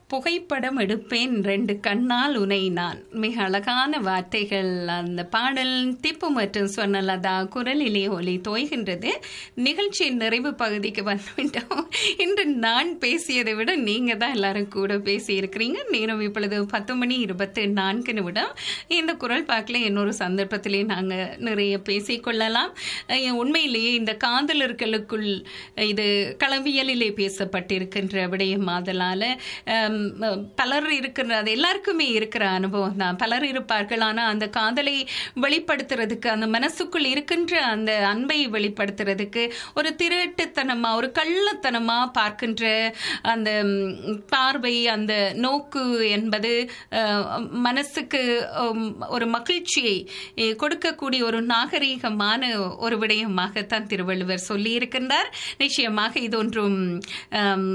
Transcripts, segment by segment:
புகைப்படம் எடுப்பேன் ரெண்டு கண்ணால் உனை நான் மிக அழகான வார்த்தைகள் அந்த பாடல் திப்பு மற்றும் சொன்னலதா குரலிலே ஒலி தோய்கின்றது நிகழ்ச்சியின் நிறைவு பகுதிக்கு வந்துவிட்டோம் இன்று நான் பேசியதை விட நீங்க தான் எல்லாரும் கூட பேசி இருக்கிறீங்க நேரம் இப்பொழுது பத்து மணி இருபத்தி நான்கு நிமிடம் இந்த குரல் பார்க்கல இன்னொரு சந்தர்ப்பத்திலே நாங்கள் நிறைய பேசிக்கொள்ளலாம் அஹ் உண்மையிலேயே இந்த காதலர்களுக்குள் இது களவியலிலே பேசப்பட்டிருக்கின்ற விடயம் ஆதலால அம், பலர் இருக்கிற அது எல்லாருக்குமே இருக்கிற அனுபவம் தான் பலர் இருப்பார்கள் ஆனால் அந்த காதலை வெளிப்படுத்துறதுக்கு அந்த மனசுக்குள் இருக்கின்ற அந்த அன்பை வெளிப்படுத்துறதுக்கு ஒரு திருட்டுத்தனமா ஒரு கள்ளத்தனமா பார்க்கின்ற அந்த ம், பார்வை அந்த நோக்கு என்பது அஹ், மனசுக்கு உம், ஒரு மகிழ்ச்சியை eh, கொடுக்கக்கூடிய ஒரு நாகரீகமான ஒரு விடயமாகத்தான் திருவள்ளுவர் சொல்லியிருக்கின்றார் நிச்சயமாக இது ஒன்றும் ஆம்,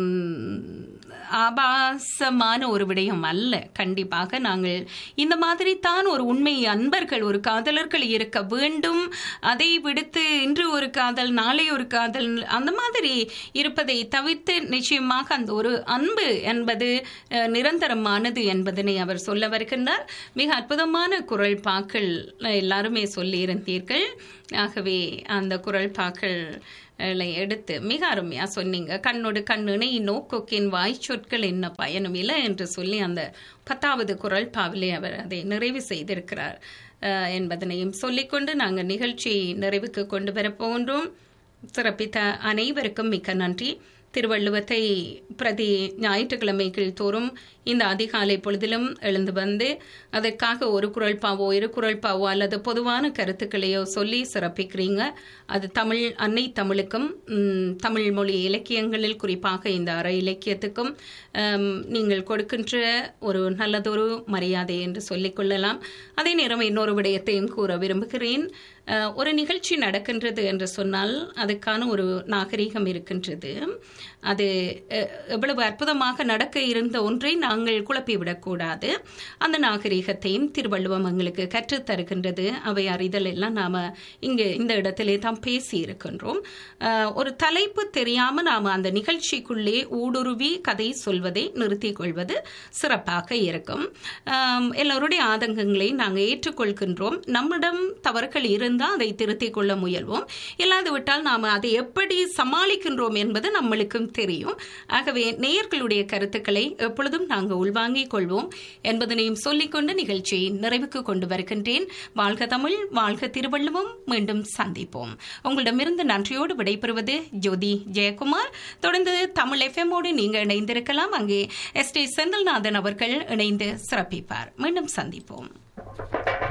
ஆபாசமான ஒரு விடயம் அல்ல கண்டிப்பாக நாங்கள் இந்த மாதிரி தான் ஒரு உண்மை அன்பர்கள் ஒரு காதலர்கள் இருக்க வேண்டும் அதை விடுத்து இன்று ஒரு காதல் நாளை ஒரு காதல் அந்த மாதிரி இருப்பதை தவிர்த்து நிச்சயமாக அந்த ஒரு அன்பு என்பது அஹ், நிரந்தரமானது என்பதனை அவர் சொல்ல வருகின்றார் மிக அற்புதமான குரல் பாக்கள் எல்லாருமே சொல்லியிருந்தீர்கள் ஆகவே அந்த குரல் பாக்கள் களை எடுத்து மிக அருமையா சொன்னீங்க கண்ணோடு கண்ணினை நோக்கோக்கின் வாய் சொற்கள் என்ன பயனும் இல்லை என்று சொல்லி அந்த பத்தாவது குரல் பாவிலே அவர் அதை நிறைவு செய்திருக்கிறார் அஹ், என்பதனையும் சொல்லிக்கொண்டு நாங்கள் நிகழ்ச்சி நிறைவுக்கு கொண்டு வரப் போகின்றோம் சிறப்பித்த அனைவருக்கும் மிக்க நன்றி திருவள்ளுவத்தை பிரதி ஞாயிற்றுக்கிழமைகள் தோறும் இந்த அதிகாலை பொழுதிலும் எழுந்து வந்து அதற்காக ஒரு குரல் பாவோ இரு குரல் பாவோ அல்லது பொதுவான கருத்துக்களையோ சொல்லி சிறப்பிக்கிறீங்க அது தமிழ் அன்னை தமிழுக்கும் ம், தமிழ் மொழி இலக்கியங்களில் குறிப்பாக இந்த அற இலக்கியத்துக்கும் ஆம், நீங்கள் கொடுக்கின்ற ஒரு நல்லதொரு மரியாதை என்று சொல்லிக் கொள்ளலாம் அதே நேரம் இன்னொரு விடயத்தையும் கூற விரும்புகிறேன் அஹ், ஒரு நிகழ்ச்சி நடக்கின்றது என்று சொன்னால் அதுக்கான ஒரு நாகரீகம் இருக்கின்றது அது அஹ், எவ்வளவு அற்புதமாக நடக்க இருந்த ஒன்றை நாங்கள் குழப்பிவிடக்கூடாது அந்த நாகரீகத்தையும் திருவள்ளுவம் எங்களுக்கு கற்றுத் தருகின்றது அவை அறிதல் எல்லாம் நாம இங்கே இந்த இடத்திலே தான் பேசி இருக்கின்றோம் அஹ், ஒரு தலைப்பு தெரியாம நாம அந்த நிகழ்ச்சிக்குள்ளே ஊடுருவி கதை சொல்வதை நிறுத்திக் கொள்வது சிறப்பாக இருக்கும் ஆம், எல்லோருடைய ஆதங்கங்களை நாங்கள் ஏற்றுக்கொள்கின்றோம் நம்மிடம் தவறுகள் இருந்தால் அதை திருத்திக் கொள்ள முயல்வோம் இல்லாது விட்டால் நாம் அதை எப்படி சமாளிக்கின்றோம் என்பது நம்மளுக்கும் தெரியும் ஆகவே நேயர்களுடைய கருத்துக்களை எப்பொழுதும் நாங்கள் உள்வாங்கிக் கொள்வோம் என்பதனையும் சொல்லிக்கொண்டு நிகழ்ச்சியை நிறைவுக்கு கொண்டு வருகின்றேன் வாழ்க தமிழ் வாழ்க திருவள்ளுவம் மீண்டும் சந்திப்போம் உங்களிடமிருந்து நன்றியோடு விடைபெறுவது ஜோதி ஜெயக்குமார் தொடர்ந்து தமிழ் எஃப்எம்மோடு நீங்கள் இணைந்திருக்கலாம் அங்கே எஸ் டி செந்தில்நாதன் அவர்கள் இணைந்து சிறப்பிப்பார் மீண்டும் சந்திப்போம்